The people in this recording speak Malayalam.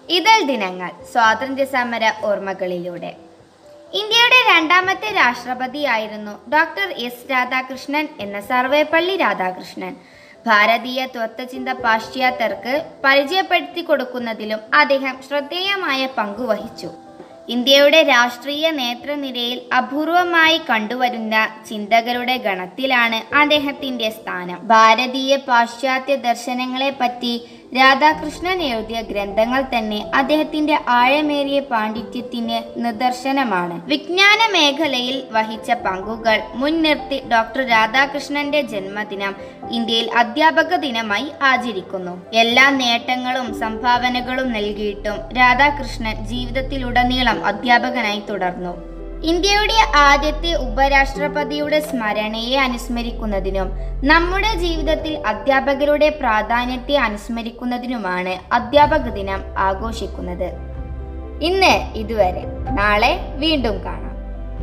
ഇതൾ ദിനങ്ങൾ സ്വാതന്ത്ര്യ സമര ഓർമ്മകളിലൂടെ ഇന്ത്യയുടെ രണ്ടാമത്തെ രാഷ്ട്രപതിയായിരുന്നു ഡോക്ടർ എസ് രാധാകൃഷ്ണൻ എന്ന സർവേപ്പള്ളി രാധാകൃഷ്ണൻ ഭാരതീയ തത്വചിന്ത പാശ്ചാത്യർക്ക് പരിചയപ്പെടുത്തി കൊടുക്കുന്നതിലും അദ്ദേഹം ശ്രദ്ധേയമായ പങ്കുവഹിച്ചു ഇന്ത്യയുടെ രാഷ്ട്രീയ നേതൃനിരയിൽ അപൂർവമായി കണ്ടുവരുന്ന ചിന്തകരുടെ ഗണത്തിലാണ് അദ്ദേഹത്തിന്റെ സ്ഥാനം ഭാരതീയ പാശ്ചാത്യ ദർശനങ്ങളെപ്പറ്റി രാധാകൃഷ്ണൻ എഴുതിയ ഗ്രന്ഥങ്ങൾ തന്നെ അദ്ദേഹത്തിന്റെ ആഴമേറിയ പാണ്ഡിത്യത്തിന് നിദർശനമാണ് വിജ്ഞാന മേഖലയിൽ വഹിച്ച പങ്കുകൾ മുൻനിർത്തി ഡോക്ടർ രാധാകൃഷ്ണന്റെ ജന്മദിനം ഇന്ത്യയിൽ അധ്യാപക ദിനമായി ആചരിക്കുന്നു എല്ലാ നേട്ടങ്ങളും സംഭാവനകളും നൽകിയിട്ടും രാധാകൃഷ്ണൻ ജീവിതത്തിലുടനീളം അധ്യാപകനായി തുടർന്നു ഇന്ത്യയുടെ ആദ്യത്തെ ഉപരാഷ്ട്രപതിയുടെ സ്മരണയെ അനുസ്മരിക്കുന്നതിനും നമ്മുടെ ജീവിതത്തിൽ അധ്യാപകരുടെ പ്രാധാന്യത്തെ അനുസ്മരിക്കുന്നതിനുമാണ് അധ്യാപക ദിനം ആഘോഷിക്കുന്നത് ഇന്ന് ഇതുവരെ നാളെ വീണ്ടും കാണാം